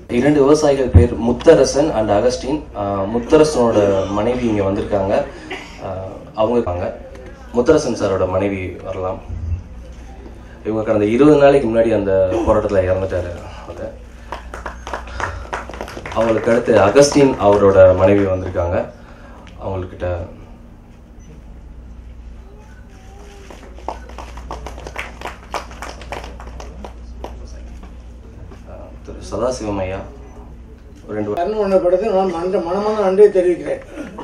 இரண்டு விவசாயிகள் பேர் முத்தரசன் அண்ட் அகஸ்டின் ஆஹ் முத்தரசனோட மனைவி இங்கே வந்திருக்காங்க ஆஹ் அவங்க இருக்காங்க முத்தரசன் சாரோட மனைவி வரலாம் இவங்க கடந்த இருபது நாளைக்கு முன்னாடி அந்த போராட்டத்தில் இறந்துட்டாரு அவங்க அவங்களுக்கு அடுத்து அகஸ்டின் அவரோட மனைவி வந்திருக்காங்க அவங்கக்கிட்ட திரு சதாசிவம் ஐயா ஒரு ரெண்டு கருண் உணர்படுத்தி நான் நன்றி மனமான நன்றியை தெரிவிக்கிறேன்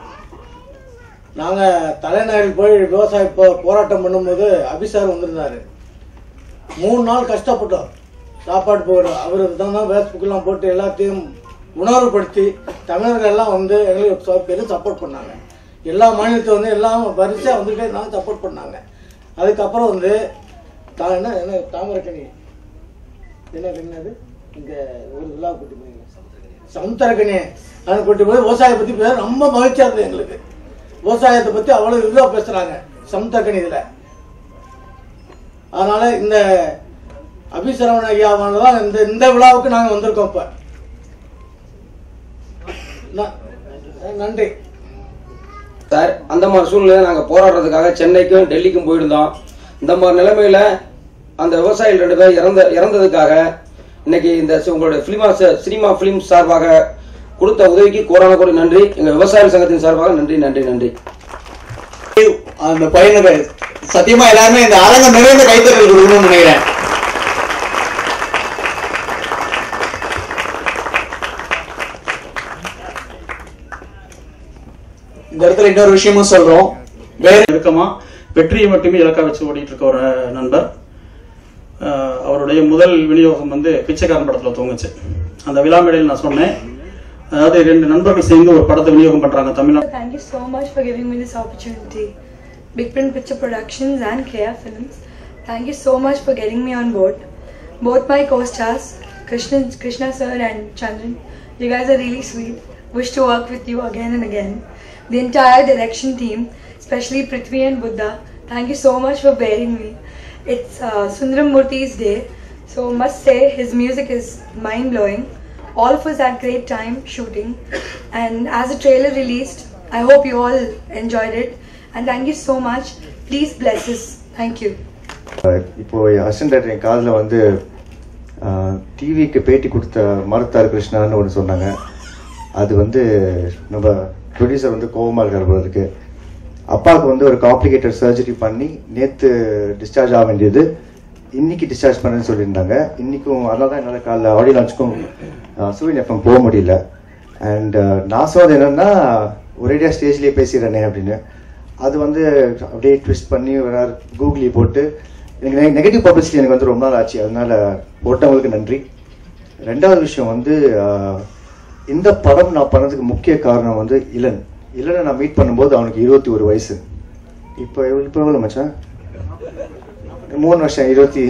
நாங்கள் தலைநகரில் போய் விவசாய போ போராட்டம் பண்ணும்போது அபிசார் வந்திருந்தாரு மூணு நாள் கஷ்டப்பட்டோம் சாப்பாடு போகிறோம் அவர் தான் தான் ஃபேஸ்புக்கெல்லாம் போட்டு எல்லாத்தையும் உணர்வுபடுத்தி தமிழர்கள் எல்லாம் வந்து எங்களுக்கு ச- பெரும் சப்போர்ட் பண்ணாங்க எல்லா மாநிலத்தையும் வந்து எல்லாம் வரிசையாக வந்துகிட்டே இருந்தாங்க சப்போர்ட் பண்ணாங்க அதுக்கப்புறம் வந்து தா என்ன என்ன தாமரக்கணி என்ன கண்ணது இங்க ஒரு விழா கூட்டி போய் சமுத்திரக்கணி அதை கூட்டி போய் விவசாயத்தை பத்தி பேச ரொம்ப மகிழ்ச்சியா இருந்தது எங்களுக்கு விவசாயத்தை பத்தி அவ்வளவு இதுவா பேசுறாங்க சமுத்திரக்கணி இதுல அதனால இந்த அபிசரவண ஐயாவால தான் இந்த இந்த விழாவுக்கு நாங்க வந்திருக்கோம் இப்ப ந- நன்றி சார் அந்த மாதிரி சூழ்நிலையில நாங்க போராடுறதுக்காக சென்னைக்கும் டெல்லிக்கும் போயிருந்தோம் இந்த மாதிரி நிலைமையில அந்த விவசாயிகள் ரெண்டு பேர் இறந்த இறந்ததுக்காக இன்னைக்கு இந்த சி- உங்களுடைய பிலிமா சினிமா பிலிம் சார்பாக கொடுத்த உதவிக்கு கோடான கோடி நன்றி எங்க விவசாய சங்கத்தின் சார்பாக நன்றி நன்றி நன்றி அந்த பையனுக்கு சத்தியமா எல்லாருமே இந்த அரங்கம் நிறைந்த கைத்தறல் கொடுக்கணும்னு நினைக்கிறேன் இந்த இடத்துல இன்னொரு விஷயமும் சொல்றோம் வேற நெருக்கமா வெற்றியை மட்டுமே இலக்கா வச்சு ஓடிட்டு இருக்க ஒரு நண்பர் அஹ் அவருடைய முதல் விநியோகம் வந்து பிச்சைக்காரன் படத்துல தூங்குச்சு அந்த விழா மேடையில் நான் சொன்னேன் அதாவது ரெண்டு நண்பர்கள் சேர்ந்து ஒரு படத்தை விநியோகம் பண்றாங்க Tamil Nadu Thank you so much for giving me this opportunity. Big Print Picture Productions and KF Films. Thank you so much for getting me on board. Both my co-stars, Krishna, Krishna sir and Chandran, you guys are really sweet. Wish to work with you again and again. The entire direction team, especially Prithvi and Buddha, thank you so much for bearing me. It's uh, Sundaram Murthy's day, so must say his music is mind blowing. All of us had great time shooting, and as the trailer released, I hope you all enjoyed it. And thank you so much. Please bless us. Thank you. இப்போ assistant director என் காதில் வந்து டிவிக்கு பேட்டி கொடுத்த மருத்தார் கிருஷ்ணான்னு ஒன்று சொன்னாங்க அது வந்து நம்ம ப்ரொடியூசர் வந்து கோவமாக இருக்கிற போல இருக்கு அப்பாவுக்கு வந்து ஒரு காம்ப்ளிகேட்டட் சர்ஜரி பண்ணி நேற்று டிஸ்சார்ஜ் ஆக வேண்டியது இன்னைக்கு டிஸ்சார்ஜ் பண்ணேன்னு சொல்லியிருந்தாங்க இன்னைக்கும் அதனால தான் என்னால் காலைல ஆடியோ லான்ச்சுக்கும் சூரியன் எஃப்எம் போக முடியல அண்ட் நான் சொன்னது என்னன்னா ஒரேடியாக ஸ்டேஜ்லேயே பேசிடுறேனே அப்படின்னு அது வந்து அப்படியே ட்விஸ்ட் பண்ணி வேற கூகுளி போட்டு எனக்கு நெகட்டிவ் பப்ளிசிட்டி எனக்கு வந்து ரொம்ப நாள் ஆச்சு அதனால போட்டவங்களுக்கு நன்றி ரெண்டாவது விஷயம் வந்து ஆஹ், இந்த படம் நான் பண்ணதுக்கு முக்கிய காரணம் வந்து இளன் இளனை நான் மீட் பண்ணும்போது அவனுக்கு இருபத்தி ஒரு வயசு இப்போ எவ்வளோ இப்போ எவ்வளோ மச்சான் மூணு வருஷம் இருபத்தி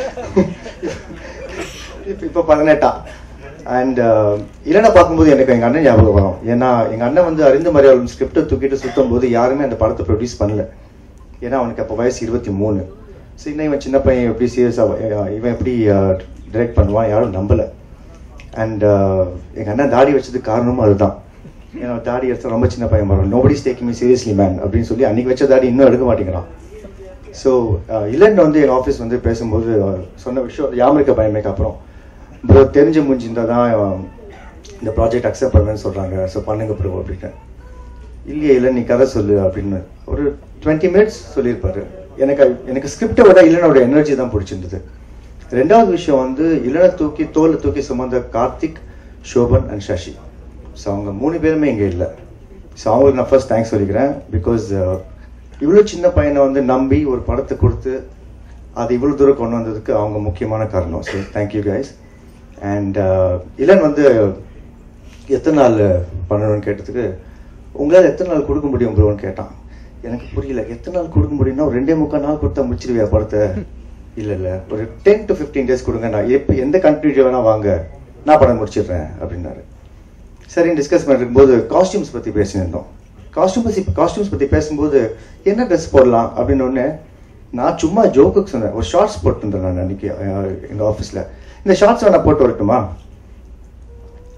இப்போ இப்போ பதினெட்டா அண்ட் இளனை பார்க்கும்போது எனக்கு எங்கள் அண்ணன் ஞாபகம் வரும் ஏன்னா எங்கள் அண்ணன் வந்து அறிந்த மரியாதை ஸ்கிரிப்டை தூக்கிட்டு சுத்தும் போது யாருமே அந்த படத்தை ப்ரொடியூஸ் பண்ணல ஏன்னா அவனுக்கு அப்போ வயசு இருபத்தி மூணு சின்ன இவன் சின்ன பையன் எப்படி சீரியஸாக இவன் எப்படி டைரக்ட் பண்ணுவான் யாரும் நம்பலை அண்ட் எங்கள் அண்ணன் தாடி வச்சதுக்கு காரணமும் அதுதான் ஏன்னா தாடி எடுத்தா ரொம்ப சின்ன பையன் வரும் nobody taking me seriously man அப்படின்னு சொல்லி அன்னைக்கு வச்ச தாடி இன்னும் எடுக்க மாட்டேங்கிறான் ஸோ இளன் வந்து எங்கள் ஆஃபீஸ் வந்து பேசும்போது அஹ், சொன்ன விஷயம் யாமிருக்க பயமேக்கு அப்புறம் ப்ரோ தெரிஞ்ச மூஞ்சி இருந்தால் தான் அஹ், இந்த ப்ராஜெக்ட் அக்செப்ட் பண்ணுவேன்னு சொல்கிறாங்க ஸோ பண்ணுங்க ப்ரோ அப்படின்னு இல்லையே இல்லை நீ கதை சொல்லு அப்படின்னு ஒரு டுவெண்ட்டி மினிட்ஸ் சொல்லியிருப்பாரு எனக்கு எனக்கு ஸ்கிரிப்டை விட இல்லனோட எனர்ஜி தான் பிடிச்சிருந்தது ரெண்டாவது விஷயம் வந்து இளனை தூக்கி தோலை தூக்கி சுமந்த கார்த்திக் சோபன் அண்ட் சசி ஸோ அவங்க மூணு பேருமே இங்கே இல்லை ஸோ அவங்களுக்கு நான் ஃபர்ஸ்ட் தேங்க்ஸ் சொல்லிக்கிறேன் பிகாஸ் இவ்வளோ சின்ன பையனை வந்து நம்பி ஒரு படத்தை கொடுத்து அது இவ்வளோ தூரம் கொண்டு வந்ததுக்கு அவங்க முக்கியமான காரணம் so thank you guys and Elan வந்து எத்தனை நாள் பண்ணணும்னு கேட்டதுக்கு உங்களால் எத்தனை நாள் கொடுக்க முடியும் ப்ரோன்னு கேட்டான் எனக்கு புரியல எத்தனை நாள் கொடுக்க முடியும்னா ஒரு ரெண்டே முக்கால் நாள் கொடுத்தா முடிச்சிருவியா படத்தை இல்லை இல்லை ஒரு டென் டு ஃபிஃப்டீன் டேஸ் கொடுங்க நான் எப்போ எந்த கண்ட்ரி வேணா வாங்க நான் படம் முடிச்சிடுறேன் அப்படின்னாரு சரின்னு டிஸ்கஸ் பண்ணிட்டு போது காஸ்டியூம்ஸ் பற்றி பேசியிருந்தோம் காஸ்டியூம் பற்றி காஸ்டியூம்ஸ் பற்றி பேசும்போது என்ன ட்ரெஸ் போடலாம் அப்படின்னு ஒன்று நான் சும்மா ஜோக்குக்கு சொன்னேன் ஒரு ஷார்ட்ஸ் போட்டிருந்தேன் நான் அன்னைக்கு அஹ், எங்க ஆஃபீஸில் இந்த ஷார்ட்ஸ் வேணா போட்டு வரட்டுமா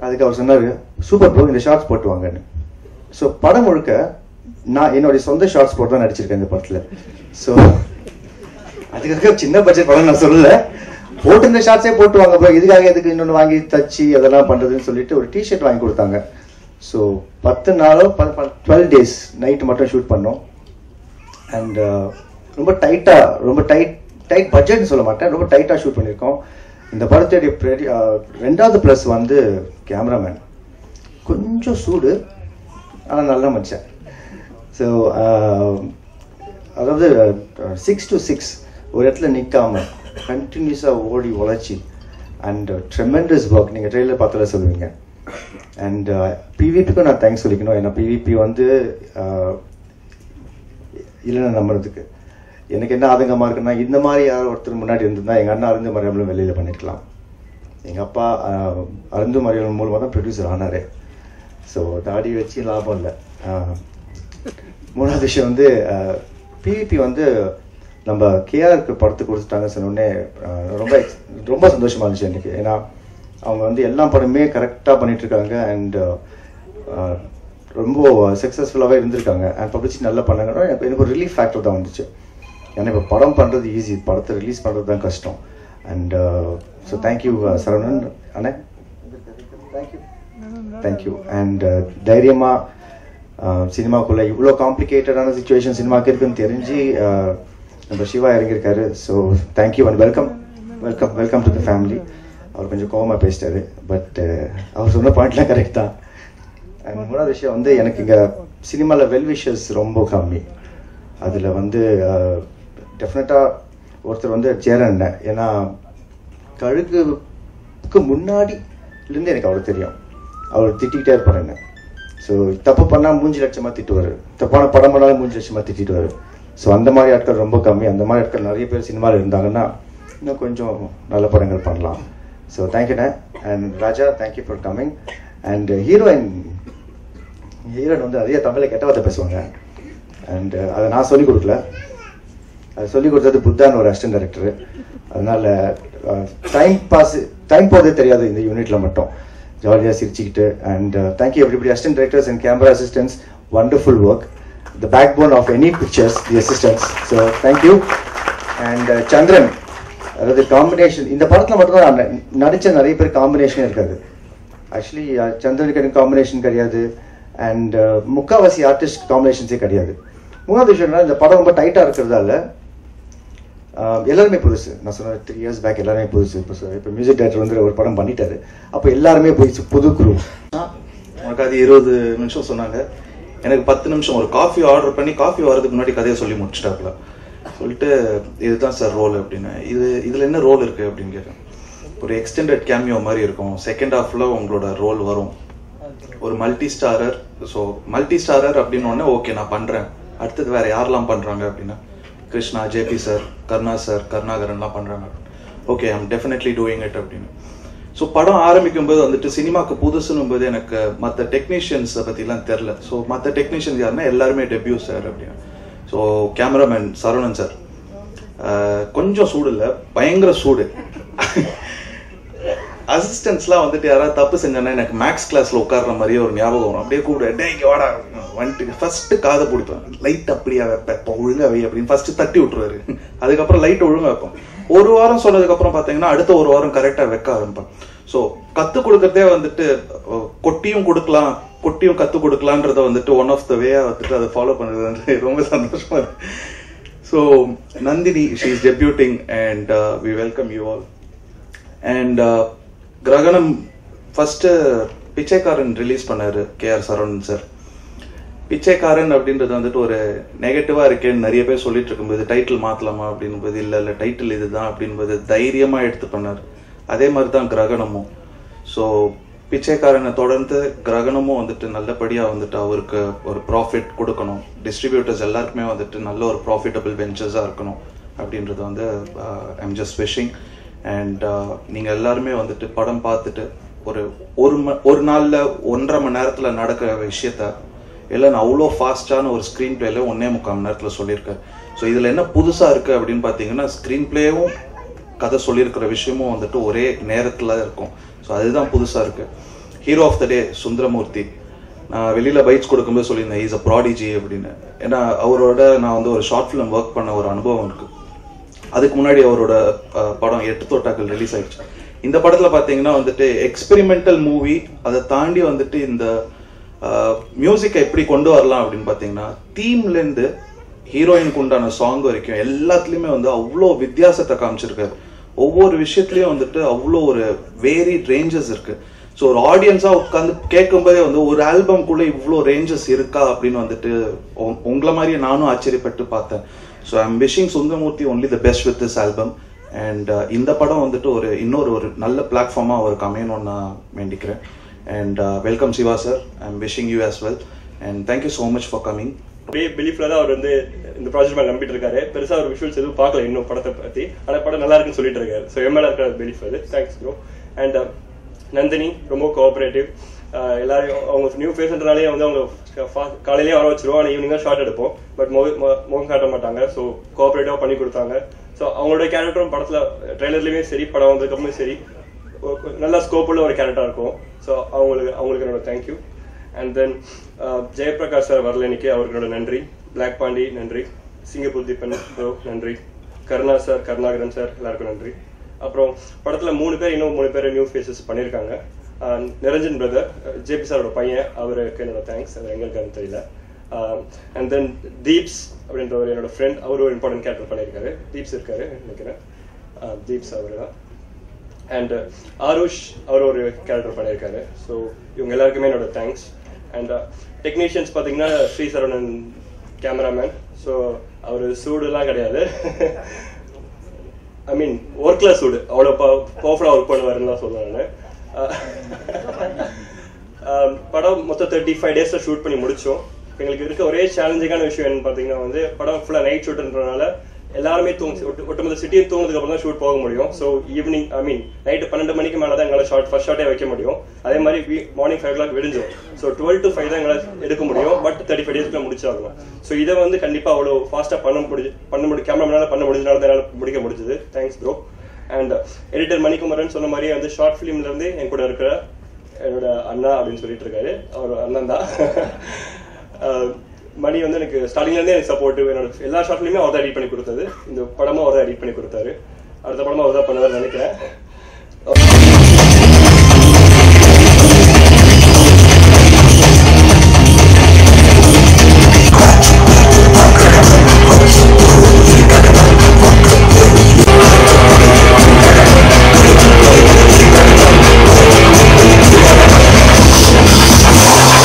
அதுக்கு அவர் சொன்னார் சூப்பர் ப்ரோ இந்த ஷார்ட்ஸ் போட்டு வாங்கன்னு ஸோ படம் முழுக்க நான் என்னுடைய சொந்த ஷார்ட்ஸ் போட்டு தான் நடிச்சிருக்கேன் இந்த படத்தில் ஸோ அதுக்காக சின்ன பட்ஜெட் படம் நான் சொல்லல போட்டு இந்த ஷார்ட்ஸே போட்டு வாங்க ப்ரோ இதுக்காக எதுக்கு இன்னொன்று வாங்கி தச்சு அதெல்லாம் பண்ணுறதுன்னு சொல்லிட்டு ஒரு டிஷர்ட் வாங்கி கொடுத்தாங்க ஸோ பத்து நாளோ டுவெல் டேஸ் நைட்டு மட்டும் ஷூட் பண்ணோம் அண்ட் ரொம்ப டைட்டாக ரொம்ப டைட் டைட் பட்ஜெட்னு சொல்ல மாட்டேன் ரொம்ப டைட்டாக ஷூட் பண்ணியிருக்கோம் இந்த படத்துடைய pre- uh, ரெண்டாவது ப்ளஸ் வந்து கேமராமேன் கொஞ்சம் சூடு ஆனால் நல்ல மனுஷன் ஸோ அதாவது சிக்ஸ் டு சிக்ஸ் ஒரு இடத்துல நிற்காம கண்டினியூஸாக ஓடி உழைச்சி அண்ட் ட்ரெமெண்டஸ் ஒர்க் நீங்கள் ட்ரெயிலர் பார்த்தால சொல்லுவீங்க அண்ட் பிவிபிக்கும் நான் தேங்க்ஸ் சொல்லிக்கணும் ஏன்னா பிவிபி வந்து uh, இல்லைன்னு நம்புறதுக்கு எனக்கு என்ன ஆதங்கமாக இருக்குன்னா இந்த மாதிரி யார் ஒருத்தர் முன்னாடி இருந்திருந்தா எங்கள் அண்ணா அருந்து மரியாதை வெளியில் பண்ணிருக்கலாம் எங்கள் அப்பா ஆஹ், அருந்து மரியாதை மூலமாக தான் ப்ரொடியூசர் ஆனார் ஸோ தாடி வச்சு லாபம் இல்லை ஆஹ், மூணாவது விஷயம் வந்து பிவிபி வந்து நம்ம கேஆருக்கு படத்துக்கு கொடுத்துட்டாங்க சொன்னோடனே ரொம்ப ex- ரொம்ப சந்தோஷமா இருந்துச்சு எனக்கு ஏன்னா அவங்க வந்து எல்லா படமே கரெக்டாக பண்ணிட்டு இருக்காங்க அண்ட் ரொம்ப சக்ஸஸ்ஃபுல்லாகவே இருந்திருக்காங்க அண்ட் பப்ளிசிட்டி நல்லா பண்ணாங்கன்னா எனக்கு எனக்கு ஒரு ரிலீஃப் ஃபேக்டர் தான் வந்துச்சு ஏன்னா இப்போ படம் பண்ணுறது ஈஸி படத்தை ரிலீஸ் பண்ணுறது தான் கஷ்டம் அண்ட் ஸோ தேங்க்யூ சரவணன் அண்ணே தேங்க்யூ தேங்க்யூ அண்ட் தைரியமாக சினிமாக்குள்ளே இவ்வளோ காம்ப்ளிகேட்டடான சுச்சுவேஷன் சினிமாக்கு இருக்குன்னு தெரிஞ்சு uh, நம்ம சிவா இறங்கியிருக்காரு so thank you and welcome welcome welcome to the family அவர் கொஞ்சம் கோவமாக பேசிட்டாரு பட் அவர் சொன்ன பாயிண்ட்லாம் கரெக்ட் தான் அண்ட் மூணாவது விஷயம் வந்து எனக்கு இங்கே சினிமாவில் வெல் விஷஸ் ரொம்ப கம்மி அதில் வந்து டெஃபினட்டாக ஒருத்தர் வந்து சேரன் ஏன்னா கழுகுக்கு முன்னாடி இருந்து எனக்கு அவர் தெரியும் அவர் திட்டிக்கிட்டே இருப்பார் என்ன ஸோ தப்பு பண்ணால் மூஞ்சி லட்சமாக திட்டுவார் தப்பான படம் பண்ணாலும் மூஞ்சி லட்சமாக திட்டிடுவார் ஸோ அந்த மாதிரி ஆட்கள் ரொம்ப கம்மி அந்த மாதிரி ஆட்கள் நிறைய பேர் சினிமாவில் இருந்தாங்கன்னா இன்னும் கொஞ்சம் நல்ல படங்கள் பண்ணலாம் ஸோ தேங்க்யூண்ணே and Raja thank you for coming and heroine heroine வந்து நிறைய தமிழில் கெட்ட வார்த்தை பேசுவாங்க அண்ட் அதை நான் சொல்லிக் கொடுக்கல அது சொல்லிக் கொடுத்தது புத்தான்னு ஒரு அசிஸ்டன்ட் டைரக்டர் அதனால டைம் பாஸ் டைம் போதே தெரியாது இந்த யூனிட்ல மட்டும் ஜாலியாக சிரிச்சுக்கிட்டு and thank you everybody assistant directors and camera assistants wonderful work the backbone of any pictures the assistants so thank you and Chandran அதாவது காம்பினேஷன் இந்த படத்தில் மட்டும்தான் நான் ந- நடிச்ச நிறைய பேர் காம்பினேஷனே இருக்காது ஆக்சுவலி சந்திரனுக்கு எனக்கு காம்பினேஷன் கிடையாது அண்ட் முக்காவாசி ஆர்டிஸ்ட் காம்பினேஷன்ஸே கிடையாது மூணாவது விஷயம் என்னன்னா, இந்த படம் ரொம்ப டைட்டாக இருக்கிறதால ஆஹ் எல்லாருமே புதுசு நான் சொன்ன த்ரீ இயர்ஸ் பேக் எல்லாருமே புதுசு இப்போ இப்போ மியூசிக் டைரக்டர் வந்து ஒரு படம் பண்ணிட்டாரு அப்போ எல்லாருமே புதுசு புது குரூ உனக்கு அது இருபது நிமிஷம் சொன்னாங்க எனக்கு பத்து நிமிஷம் ஒரு காஃபி ஆர்டர் பண்ணி காஃபி வரதுக்கு முன்னாடி கதையை சொல்லி முடிச்சிட்டாப்ல சொல்லிட்டு இதுதான் சார் ரோல் அப்படின்னு இது இதுல என்ன ரோல் இருக்கு அப்படின்னு கேட்டேன் ஒரு எக்ஸ்டெண்டட் கேமியோ மாதிரி இருக்கும் செகண்ட் ஹாஃப்ல உங்களோட ரோல் வரும் ஒரு multi starrer so multi starrer அப்படின்னு உடனே ஓகே நான் பண்றேன் அடுத்தது வேற யாரெல்லாம் பண்றாங்க அப்படின்னா Krishna JP sir Karuna sir கருணாகரன்லாம் பண்றாங்க okay I'm definitely doing it அப்படின்னு ஸோ படம் ஆரம்பிக்கும் போது வந்துட்டு சினிமாக்கு புதுசுன்னும் போது எனக்கு மற்ற டெக்னீஷியன்ஸை பற்றிலாம் தெரில ஸோ மற்ற டெக்னீஷியன்ஸ் யாருன்னா எல்லாருமே டெபியூ சார் அப்படின்னு ஸோ கேமராமேன் சரவணன் சார் கொஞ்சம் சூடு இல்லை பயங்கர சூடு அசிஸ்டன்ஸ்லாம் வந்துட்டு யாராவது தப்பு செஞ்சாங்கன்னா எனக்கு மேக்ஸ் கிளாஸ்ல உட்கார்ற மாதிரியே ஒரு ஞாபகம் வரும் அப்படியே கூட டே இங்க வாடா வந்துட்டு ஃபர்ஸ்ட் காதை பிடிப்பேன் லைட் அப்படியா வைப்பேன் இப்போ ஒழுங்கா வை அப்படின்னு ஃபர்ஸ்ட் தட்டி விட்டுருவாரு அதுக்கப்புறம் லைட் ஒழுங்கா வைப்போம் ஒரு வாரம் சொன்னதுக்கு அப்புறம் பாத்தீங்கன்னா அடுத்த ஒரு வாரம் கரெக்டா வைக்க ஆரம்பிப்பேன் ஸோ கத்து கொடுக்கறதே வந்துட்டு அஹ், கொட்டியும் கொடுக்கலாம் கொட்டியும் கத்து கொடுக்கலான்றத வந்துட்டு ஒன் ஆஃப் த வேயா வந்துட்டு அதை ஃபாலோ பண்ணுறது வந்து ரொம்ப சந்தோஷமா இருக்கு so Nandini she is debuting and we welcome you all and Grahanam first Pichaikkaran release பண்ணாரு K R Saravanan sir Pichaikkaran அப்படின்றது வந்துட்டு ஒரு நெகட்டிவா இருக்கேன்னு நிறைய பேர் சொல்லிட்டு இருக்கும்போது டைட்டில் மாத்தலாமா அப்படின்போது இல்ல இல்ல டைட்டில் இதுதான் அப்படின்போது தைரியமா எடுத்து பண்ணார் அதே மாதிரி தான் கிரகணமும் ஸோ பிச்சைக்காரனை தொடர்ந்து கிரகணமும் வந்துட்டு நல்லபடியா வந்துட்டு அவருக்கு ஒரு ப்ராஃபிட் கொடுக்கணும் டிஸ்ட்ரிபியூட்டர்ஸ் எல்லாருக்குமே வந்துட்டு நல்ல ஒரு ப்ராஃபிட்டபிள் வெஞ்சர்ஸாக இருக்கணும் அப்படின்றது வந்து ஐம் ஜஸ்ட் விஷிங் அண்ட் நீங்க எல்லாருமே வந்துட்டு படம் பார்த்துட்டு ஒரு ஒரு ம- ஒரு நாள்ல ஒன்றரை மணி நேரத்துல நடக்கிற விஷயத்த இல்லைன்னு அவ்வளோ ஃபாஸ்டான ஒரு ஸ்க்ரீன் பிளேல ஒன்னே முக்கால் மணி நேரத்தில் சொல்லியிருக்காரு ஸோ இதில் என்ன புதுசாக இருக்குது அப்படின்னு பார்த்தீங்கன்னா ஸ்க்ரீன் பிளேவும் கதை சொல்லியிருக்கிற விஷயமும் வந்துட்டு ஒரே நேரத்தில் இருக்கும் ஸோ அதுதான் புதுசாக இருக்குது hero of the day Sundaramurthy நான் வெளியில பைட்ஸ் கொடுக்கும்போது சொல்லியிருந்தேன் இஸ் அ ப்ராடிஜி அப்படின்னு ஏன்னா அவரோட நான் வந்து ஒரு ஷார்ட் ஃபிலிம் ஒர்க் பண்ண ஒரு அனுபவம் இருக்கு அதுக்கு முன்னாடி அவரோட அஹ், படம் எட்டு தோட்டாக்கள் ரிலீஸ் ஆயிடுச்சு இந்த படத்துல பாத்தீங்கன்னா வந்துட்டு எக்ஸ்பெரிமெண்டல் மூவி அதை தாண்டி வந்துட்டு இந்த மியூசிக்கை எப்படி கொண்டு வரலாம் அப்படின்னு பாத்தீங்கன்னா தீம்ல இருந்து ஹீரோயினுக்கு உண்டான சாங் வரைக்கும் எல்லாத்துலயுமே வந்து அவ்வளோ வித்தியாசத்தை காமிச்சிருக்காரு ஒவ்வொரு விஷயத்துலயும் வந்துட்டு அவ்வளோ ஒரு வேரிட் ரேஞ்சஸ் இருக்கு ஸோ ஒரு ஆடியன்ஸா உட்காந்து கேட்கும்போதே வந்து ஒரு ஆல்பம்குள்ள இவ்வளோ ரேஞ்சஸ் இருக்கா அப்படின்னு வந்துட்டு உ- உங்களை மாதிரியே நானும் ஆச்சரியப்பட்டு பார்த்தேன் so I'm wishing Sundaramurthy only the best with this album and இந்த படம் வந்துட்டு ஒரு இன்னொரு ஒரு நல்ல பிளாட்ஃபார்மா அவருக்கு அமையணும்னு நான் வேண்டிக்கிறேன் and welcome Siva sir I am wishing you as well and thank you so much for coming அப்படியே பிலீஃப்ல தான் அவர் வந்து இந்த ப்ராஜெக்ட் மேல நம்பிட்டு இருக்காரு பெருசா ஒரு விஷுவல்ஸ் எதுவும் பார்க்கல இன்னும் படத்தை பத்தி ஆனா படம் நல்லா இருக்குன்னு சொல்லிட்டு இருக்காரு ஸோ என் மேல இருக்கிற பிலீஃப் அது தேங்க்ஸ் ப்ரோ அண்ட் நந்தினி ரொம்ப கோஆபரேட்டிவ் எல்லாரையும் அவங்க நியூ ஃபேஸ்ன்றனாலே வந்து அவங்க fa- காலையிலேயே வர வச்சிருவோம் ஆனால் ஈவினிங் தான் ஷார்ட் எடுப்போம் பட் முகம் காட்ட மாட்டாங்க ஸோ கோஆபரேட்டிவா பண்ணி கொடுத்தாங்க ஸோ அவங்களோட கேரக்டரும் படத்துல ட்ரெய்லர்லயுமே சரி படம் வந்ததுக்கப்புறமே சரி ஒ- ஒ- நல்ல ஸ்கோப் உள்ள ஒரு கேரக்டர் இருக்கும் ஸோ அவங்களுக்கு அவங்களுக்கு என்னோட thank you and then Jayaprakash sir வரல இன்னைக்கு அவருக்கு என்னோட நன்றி பிளாக் பாண்டி நன்றி சிங்கப்பூர் தீபன் ப்ரோ நன்றி கருணா சார் கருணாகரன் சார் எல்லாருக்கும் நன்றி அப்புறம் படத்துல மூணு பேர் இன்னும் மூணு பேர் நியூ ஃபேஸஸ் பண்ணியிருக்காங்க ஆஹ் நிரஞ்சன் பிரதர் ஜேபி சாரோட பையன் அவருக்கு என்னோட தேங்க்ஸ் அது எங்க இருக்காருன்னு தெரியல அண்ட் தென் தீப்ஸ் அப்படின்ற ஒரு என்னோட ஃப்ரெண்ட் அவர் ஒரு இம்பார்ட்டன்ட் கேரக்டர் பண்ணியிருக்காரு தீப்ஸ் இருக்காரு நினைக்கிறேன் ஆஹ் தீப்ஸ் அவர் தான் அண்ட் ஆருஷ் அவர் ஒரு கேரக்டர் பண்ணியிருக்காரு ஸோ இவங்க எல்லாருக்குமே என்னோட தேங்க்ஸ் அண்ட் டெக்னீஷியன்ஸ் பார்த்தீங்கன்னா ஸ்ரீ சரவணன் கேமராமேன் ஸோ அவர் சூடுலாம் கிடையாது ஐ மீன் ஒர்க்ல சூடு அவ்வளோ பவர்ஃபுல்லாக ஒர்க் பண்ணுவாருன்னு தான் சொல்லுவேன் நான் ஆஹ் படம் மொத்தம் தேர்ட்டி ஃபைவ் டேஸில் ஷூட் பண்ணி முடிச்சோம் எங்களுக்கு இருக்க ஒரே சேலஞ்சிங்கான விஷயம் என்னன்னு பார்த்தீங்கன்னா வந்து படம் ஃபுல்லாக நைட் ஷூட்ன்றனால எல்லாருமே தூங்க ஒட்டு- ஒட்டுமொத்த சிட்டியும் தூங்கினதுக்கு அப்புறம் தான் ஷூட் போக முடியும் so evening I mean night பன்னெண்டு மணிக்கு மேலே தான் எங்களால் ஷார்ட் ஃபர்ஸ்ட் ஷார்ட்டே வைக்க முடியும் அதே மாதிரி மார்னிங் ஃபைவ் ஓ கிளாக் விடிஞ்சோம் ஸோ டுவெல் டு ஃபைவ் தான் எங்களால் எடுக்க முடியும் பட் தேர்ட்டி ஃபைவ் டேஸ்க்குள்ள முடிச்சாகணும் ஸோ இதை வந்து கண்டிப்பாக அவ்வளோ ஃபாஸ்ட்டாக பண்ண முடிஞ்சு பண்ண முடி கேமராமேனால பண்ண முடிஞ்சனால தான் என்னால் முடிக்க முடிஞ்சது thanks bro and editor Manikumaran சொன்ன மாதிரியே வந்து ஷார்ட் ஃபிலிம்ல இருந்து என் கூட இருக்கிற என்னோட அண்ணா அப்படின்னு சொல்லிட்டு இருக்காரு அவர் அண்ணன் தான் அஹ் மணி வந்து எனக்கு ஸ்டார்டிங்ல இருந்தே எனக்கு சப்போர்ட் என்னோட எல்லா ஷார்ட்லயுமே அவர் தான் எடிட் பண்ணி கொடுத்தது இந்த படமும் அவர் தான் எடிட் பண்ணி கொடுத்தாரு அடுத்த படமும் அவர் தான் பண்ணுவார்னு நினைக்கிறேன்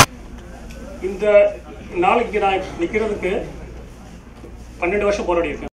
இந்த நாளைக்கு நான் நிற்கிறதுக்கு பன்னெண்டு வருஷம் போராடி இருக்கேன்